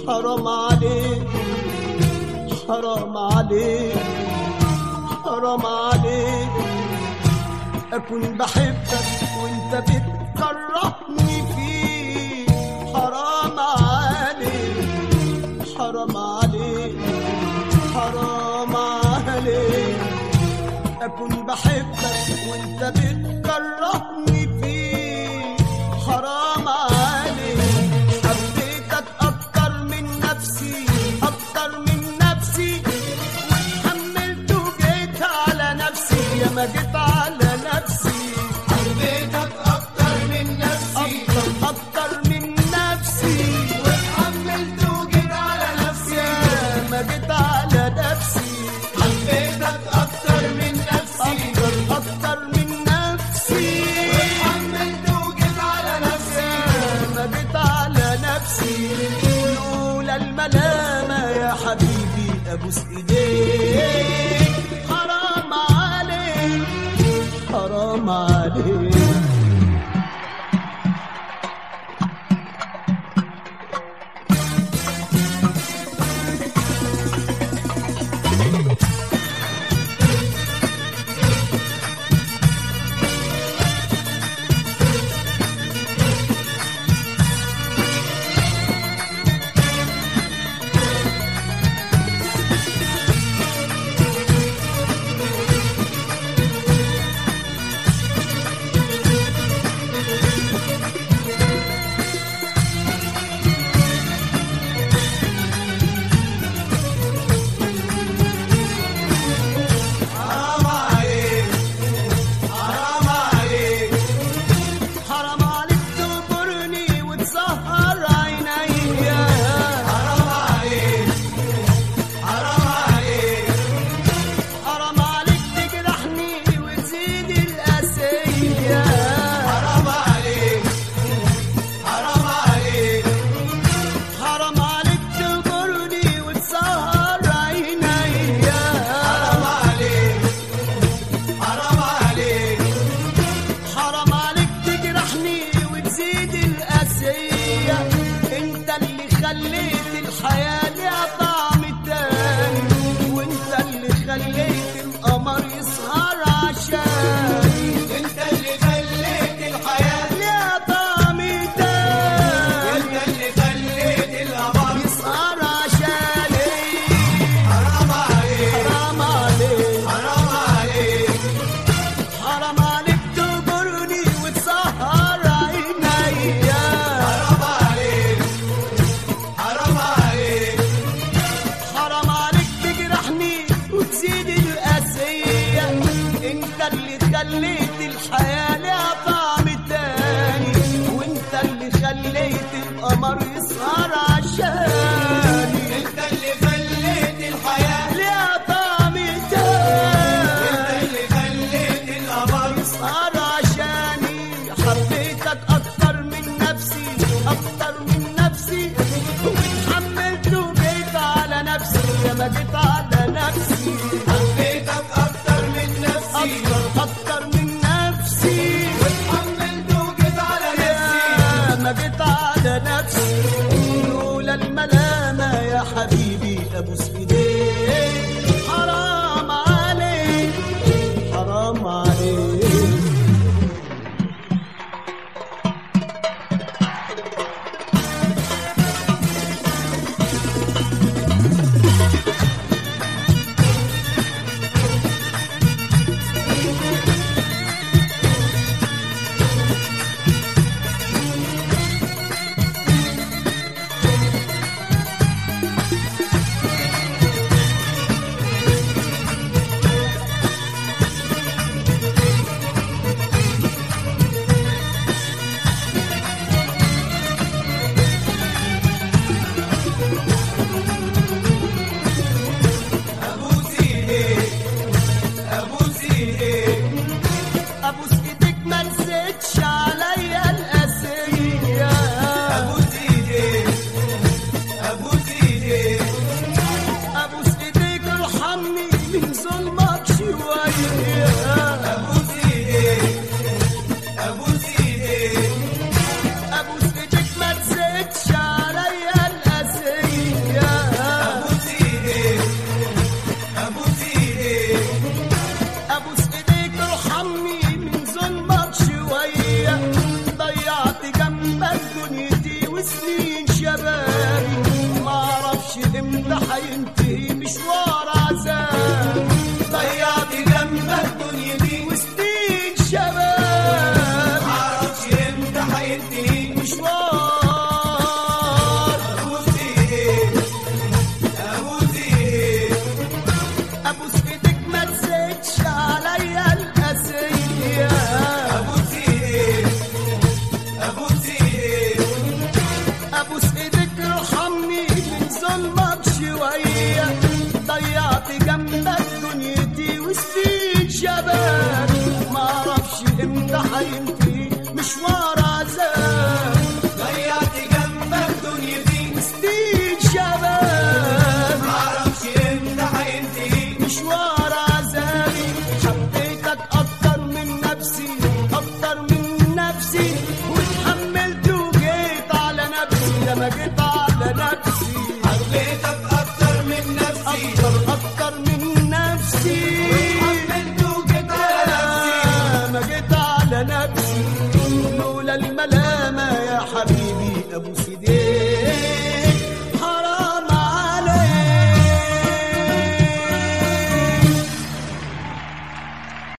حرام عليك حرام عليك حرام عليك أكون بحبك وأنت بتكرهني فيه حرام عليك حرام عليك حرام عليك أكون بحبك وأنت بتكرهني فيه حرام عليك حبيتك أكتر من نفسي أكتر من نفسي واتحملت وجيت على نفسي يا ما جيت على نفسي حبيتك أكتر من نفسي أكتر أكتر من نفسي واتحملت وجيت على نفسي يا ما جيت على نفسي حبيتك أكتر من نفسي أكتر أكتر من نفسي واتحملت وجيت على نفسي ما جيت على نفسي لولا الملامة يا حبيبي أبوس إيديك حرام عليك حرام عليك حرام عليك حرام عليك حرام عليك تبرني وتسهر عينيا حرام عليك حرام عليك حرام عليك تجرحني وتزيد القاسية حرام عليك حرام عليك حرام عليك تجرني وتسهر عينيا حرام عليك حرام عليك حرام عليك تجرحني وتزيد القاسية انت اللي خليت الحياة ليها طعم تاني وانت اللي خليت القمر يسهر عشاني انت اللي خليت الحياة ليها طعم تاني انت اللي خليت القمر يسهر عشاني حرام عليك حرام عليك حرام عليك حرام عليك تجرني وتسهر عينيا حرام عليك حرام عليك حرام عليك تجرحني وتزيد القاسية انت اللي خليت الحياة لها طعم تاني وانت اللي خليت القمر يسهر عشاني انت اللي خليت الحياة لها طعم انت تاني اللي خليت القمر يسهر عشاني حبيتك اكتر من نفسي اكتر من نفسي واتحملت وجيت على نفسي يا ما جيت على نفسي حبيتك أكتر من نفسي اكتر اكتر من نفسي الملاك